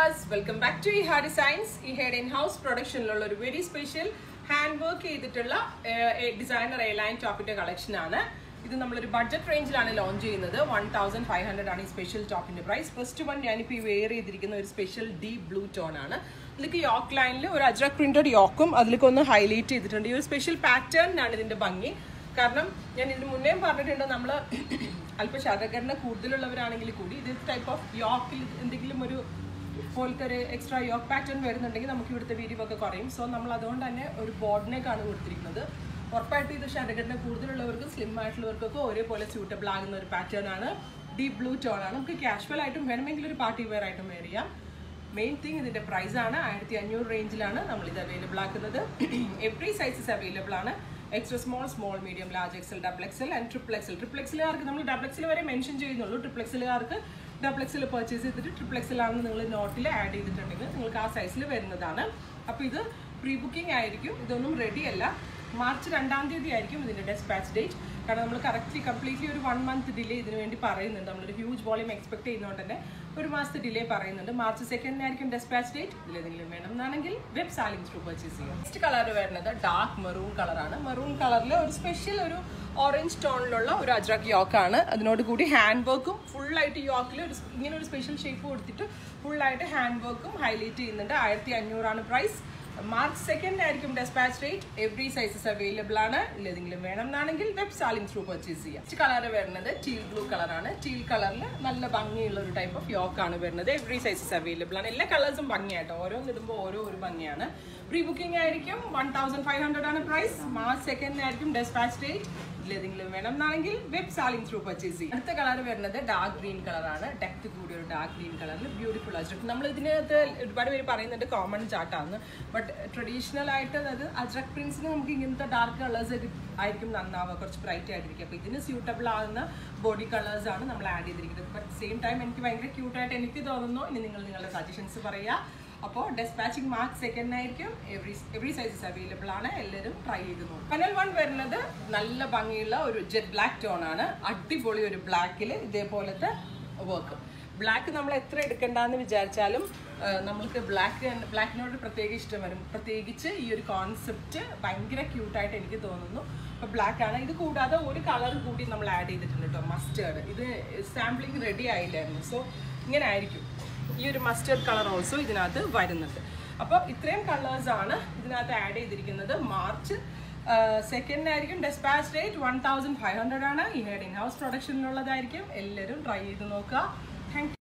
viewers welcome back to ഈ ഹാ designs ഈ ഹെഡ് ഇൻ ഹൗസ് പ്രൊഡക്ഷനിലുള്ള ഒരു വെരി സ്പെഷ്യൽ ഹാൻഡ് വർക്ക് ചെയ്തിട്ടുള്ള ഡിസൈനർ എയർലൈൻ ടോപ്പിന്റെ കളക്ഷൻ ആണ് ഇത് നമ്മളൊരു ബഡ്ജറ്റ് റേഞ്ചിലാണ് ലോഞ്ച് ചെയ്യുന്നത് വൺ തൗസൻഡ് ഫൈവ് ഹൺഡ്രഡ് ആണ് ഈ സ്പെഷ്യൽ ടോപ്പിന്റെ പ്രൈസ് ഫസ്റ്റ് വൺ ഞാനിപ്പോൾ ഈ വെയർ ചെയ്തിരിക്കുന്ന ഒരു സ്പെഷ്യൽ ഡീപ് ബ്ലൂ ടോൺ ആണ് ഇതിലേക്ക് യോക്ക് ലൈനിൽ ഒരു അജ്രക് പ്രിന്റഡ് യോക്കും അതിലേക്ക് ഒന്ന് ഹൈലൈറ്റ് ചെയ്തിട്ടുണ്ട് ഈ ഒരു സ്പെഷ്യൽ പാറ്റേണിനാണ് ഇതിന്റെ ഭംഗി കാരണം ഞാൻ ഇതിന് മുന്നേ പറഞ്ഞിട്ടുണ്ട് നമ്മൾ അല്പം ശതകരണ കൂടുതലുള്ളവരാണെങ്കിൽ കൂടി ഇത് ടൈപ്പ് ഓഫ് യോക്കിൽ എന്തെങ്കിലും ഒരു പോലത്തെ ഒരു എക്സ്ട്രാ യോക്ക് പാറ്റേൺ വരുന്നുണ്ടെങ്കിൽ നമുക്ക് ഇവിടുത്തെ വീഡിയോ കുറയും സോ നമ്മൾ അതുകൊണ്ട് തന്നെ ഒരു ബോർഡിനേക്കാണ് കൊടുത്തിരിക്കുന്നത് ഉറപ്പായിട്ടും ഇത് ശതകരണ കൂടുതലുള്ളവർക്കും സ്ലിം ആയിട്ടുള്ളവർക്കൊക്കെ ഒരേപോലെ സ്യൂട്ടബിൾ ആകുന്ന ഒരു പാറ്റേൺ ആണ് ഡീപ് ബ്ലൂ ടോൺ ആണ് നമുക്ക് കാഷ്വൽ ആയിട്ടും വേണമെങ്കിൽ ഒരു പാർട്ടി വെയർ ആയിട്ടും വെയർ ചെയ്യാം മെയിൻ തിങ് ഇതിന്റെ പ്രൈസ് ആണ് ആയിരത്തി അഞ്ഞൂറ് റേഞ്ചിലാണ് നമ്മൾ ഇത് അവൈലബിൾ ആക്കുന്നത് എവറി സൈസസ് അവൈലബിൾ ആണ് extra small small medium large XL double XL and triple XL triple എക്സലുകാർക്ക് നമ്മൾ ഡബിൾ എക്സൽ വരെ മെൻഷൻ ചെയ്യുന്നുള്ളൂ ട്രിപ്പിൾ എക്സലുകാർക്ക് ഡബിൾ എക്സൽ പർച്ചേസ് ചെയ്തിട്ട് ട്രിപ്പിൾ എക്സൽ ആണെന്ന് നിങ്ങൾ നോട്ടിൽ ആഡ് ചെയ്തിട്ടുണ്ടെങ്കിൽ നിങ്ങൾക്ക് ആ സൈസിൽ വരുന്നതാണ് അപ്പോൾ ഇത് പ്രീ ബുക്കിംഗ് ആയിരിക്കും ഇതൊന്നും റെഡി അല്ല മാർച്ച് രണ്ടാം തീയതി ആയിരിക്കും ഇതിന്റെ ഡെസ്പാച്ച് ഡേറ്റ് കാരണം നമ്മൾ കറക്റ്റ്ലി കംപ്ലീറ്റ്ലി ഒരു വൺ മന്ത് ഡിലേ ഇതിന് വേണ്ടി പറയുന്നുണ്ട് നമ്മളൊരു ഹ്യൂജ് വോളിയം എക്സ്പെക്ട് ചെയ്യുന്നതുകൊണ്ട് തന്നെ ഒരു മാസത്തെ ഡിലേ പറയുന്നുണ്ട് മാർച്ച് സെക്കൻഡിനായിരിക്കും ഡെസ്പാച്ച് ഡേറ്റ് ഇതിലേതെങ്കിലും വേണം എന്നാണെങ്കിൽ വെബ് സാലിംഗ് ത്രൂ പർച്ചേസ് ചെയ്യാം നെക്സ്റ്റ് കളർ വരുന്നത് ഡാർക്ക് മെറൂൺ കളറാണ് മെറൂൺ കളറിൽ ഒരു സ്പെഷ്യൽ ഒരു ഓറഞ്ച് ടോണിലുള്ള ഒരു അജ്രക് യോക്കാണ് അതിനോട് കൂടി ഹാൻഡ് വർക്കും ഫുള്ളായിട്ട് യോക്കിൽ ഒരു ഇങ്ങനെ ഒരു സ്പെഷ്യൽ ഷേപ്പ് കൊടുത്തിട്ട് ഫുള്ളായിട്ട് ഹാൻഡ് വർക്കും ഹൈലൈറ്റ് ചെയ്യുന്നുണ്ട് ആയിരത്തി അഞ്ഞൂറാണ് പ്രൈസ് മാർച്ച് സെക്കൻഡ് ആയിരിക്കും despatch rate every sizes available ആണ് ഇല്ലെങ്കിലും വേണം എന്നാണെങ്കിൽ വെബ് സാലിംഗ് ത്രൂ പർച്ചേസ് ചെയ്യാം നെക്സ്റ്റ് കളർ വരുന്നത് ടീൽ ബ്ലൂ കളറാണ് ടീൽ കളറിൽ നല്ല ഭംഗിയുള്ള ഒരു ടൈപ്പ് ഓഫ് യോക്ക് ആണ് വരുന്നത് എവറി സൈസസ് അവൈലബിൾ ആണ് എല്ലാ കളേഴ്സും ഭംഗിയായിട്ടോ ഓരോന്ന് ഇടുമ്പോൾ ഓരോ ഒരു ഭംഗിയാണ് പ്രീ ബുക്കിംഗ് ആയിരിക്കും വൺ തൗസൻഡ് ഫൈവ് ഹൺഡ്രഡ് ആണ് പ്രൈസ് മാർച്ച് സെക്കൻഡ് ആയിരിക്കും ഡെസ്പാച്ച് ഡേറ്റ് ഇതിലേതെങ്കിലും വേണം എന്നാണെങ്കിൽ വെബ് സാലിംഗ് ത്രൂ പർച്ചേസ് ചെയ്യും അടുത്ത കളർ വരുന്നത് ഡാർക്ക് ഗ്രീൻ കളറാണ് ഡെപ്ത് കൂടിയ ഒരു ഡാർക്ക് ഗ്രീൻ കളറിൽ ബ്യൂട്ടിഫുൾ അജ്രക് നമ്മൾ ഇതിനകത്ത് ഒരുപാട് പേര് പറയുന്നുണ്ട് കോമൺ ചാർട്ടാണ് ബട്ട് ട്രഡീഷണൽ ആയിട്ട് അതായത് അജ്രക് പ്രിൻസിന് നമുക്ക് ഇങ്ങനത്തെ ഡാർക്ക് കളേഴ്സ് ആയിരിക്കും നന്നാവുക കുറച്ച് ബ്രൈറ്റ് ആയിട്ടിരിക്കും അപ്പോൾ ഇതിന് സ്യൂട്ടബിൾ ആകുന്ന ബോഡി കളേഴ്സ് ആണ് നമ്മൾ ആഡ് ചെയ്തിരിക്കുന്നത് ബട്ട് സെയിം ടൈം എനിക്ക് ഭയങ്കര ക്യൂട്ടായിട്ട് എനിക്ക് തോന്നുന്നു ഇനി നിങ്ങൾ നിങ്ങളുടെ സജഷൻസ് പറയുക അപ്പോൾ ഡെസ്പാച്ചിങ് മാർക്ക് സെക്കൻഡ് ആയിരിക്കും എവറി എവറി സൈസസ് അവൈലബിൾ ആണ് എല്ലാവരും ട്രൈ ചെയ്ത് നോക്കും പനൽ വൺ വരുന്നത് നല്ല ഭംഗിയുള്ള ഒരു ജെറ്റ് ബ്ലാക്ക് ടോൺ ആണ് അടിപൊളി ഒരു ബ്ലാക്കിൽ ഇതേപോലത്തെ വർക്ക് ബ്ലാക്ക് നമ്മൾ എത്ര എടുക്കണ്ടെന്ന് വിചാരിച്ചാലും നമ്മൾക്ക് ബ്ലാക്ക് ബ്ലാക്കിനോട് പ്രത്യേക ഇഷ്ടം വരും പ്രത്യേകിച്ച് ഈ ഒരു കോൺസെപ്റ്റ് ഭയങ്കര ക്യൂട്ടായിട്ട് എനിക്ക് തോന്നുന്നു അപ്പോൾ ബ്ലാക്ക് ആണ് ഇത് കൂടാതെ ഒരു കളർ കൂടി നമ്മൾ ആഡ് ചെയ്തിട്ടുണ്ട് കേട്ടോ മസ്റ്റേർഡ് ഇത് സാമ്പിളിങ് റെഡി ആയില്ലായിരുന്നു സോ ഇങ്ങനെ ആയിരിക്കും ഈ ഒരു മസ്റ്റേർഡ് കളർ ഓൾസോ ഇതിനകത്ത് വരുന്നുണ്ട് അപ്പോൾ ഇത്രയും കളേഴ്സ് ആണ് ഇതിനകത്ത് ആഡ് ചെയ്തിരിക്കുന്നത് മാർച്ച് സെക്കൻഡ് ആയിരിക്കും despatch rate one thousand five hundred ആണ് ഈ ഹെഡ് ഇൻ ഹൗസ് പ്രൊഡക്ഷനിലുള്ളതായിരിക്കും എല്ലാവരും ട്രൈ ചെയ്ത് നോക്കുക താങ്ക്